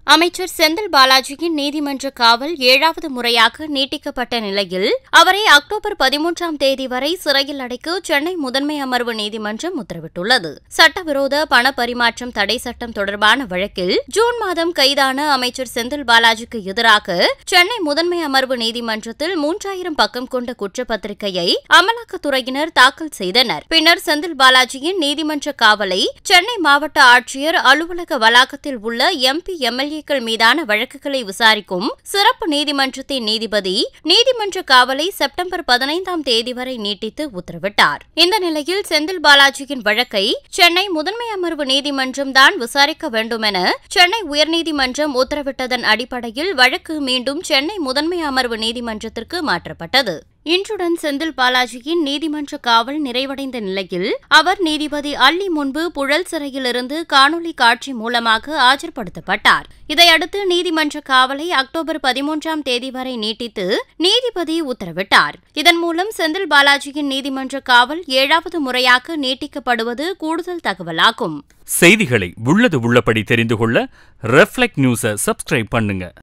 அமைச்சர் செந்தில் பாலாஜியின் நீதிமன்ற காவல் ஏழாவது முறையாக நீட்டிக்கப்பட்ட நிலையில் அவரை அக்டோபர் பதிமூன்றாம் தேதி வரை சிறையில் அடைக்க சென்னை முதன்மை அமர்வு நீதிமன்றம் உத்தரவிட்டுள்ளது சட்டவிரோத பண பரிமாற்றம் தடை சட்டம் தொடர்பான வழக்கில் ஜூன் மாதம் கைதான அமைச்சர் செந்தில் பாலாஜிக்கு எதிராக சென்னை முதன்மை அமர்வு நீதிமன்றத்தில் மூன்றாயிரம் பக்கம் கொண்ட குற்றப்பத்திரிகையை அமலாக்கத்துறையினர் தாக்கல் செய்தனர் பின்னர் செந்தில் பாலாஜியின் நீதிமன்ற காவலை சென்னை மாவட்ட ஆட்சியர் அலுவலக வளாகத்தில் உள்ள எம்பி எம்எல்ஏக்கள் மீதான வழக்குகளை விசாரிக்கும் சிறப்பு நீதிமன்றத்தின் நீதிபதி நீதிமன்ற காவலை செப்டம்பர் பதினைந்தாம் தேதி வரை நீட்டித்து உத்தரவிட்டார் இந்த நிலையில் செந்தில் பாலாஜியின் வழக்கை சென்னை முதன்மை அமர்வு நீதிமன்றம் தான் விசாரிக்க வேண்டுமென சென்னை உயர்நீதிமன்றம் உத்தரவிட்டதன் அடிப்படையில் வழக்கு மீண்டும் சென்னை முதன்மை அமர்வு நீதிமன்றத்திற்கு மாற்றப்பட்டது இன்றுடன் செந்தில் பாலாஜியின் நீதிமன்ற காவல் நிறைவடைந்த நிலையில் அவர் நீதிபதி அள்ளி முன்பு புழல் சிறையிலிருந்து காணொலி காட்சி மூலமாக ஆஜர்படுத்தப்பட்டார் இதையடுத்து நீதிமன்ற காவலை அக்டோபர் பதிமூன்றாம் தேதி வரை நீட்டித்து நீதிபதி உத்தரவிட்டார் இதன் மூலம் செந்தில் பாலாஜியின் நீதிமன்ற காவல் ஏழாவது முறையாக நீட்டிக்கப்படுவது கூடுதல் தகவலாகும் செய்திகளை உள்ளது உள்ளபடி தெரிந்து கொள்ள ரெஃப்ளெக்ட் நியூஸை சப்ஸ்கிரைப் பண்ணுங்க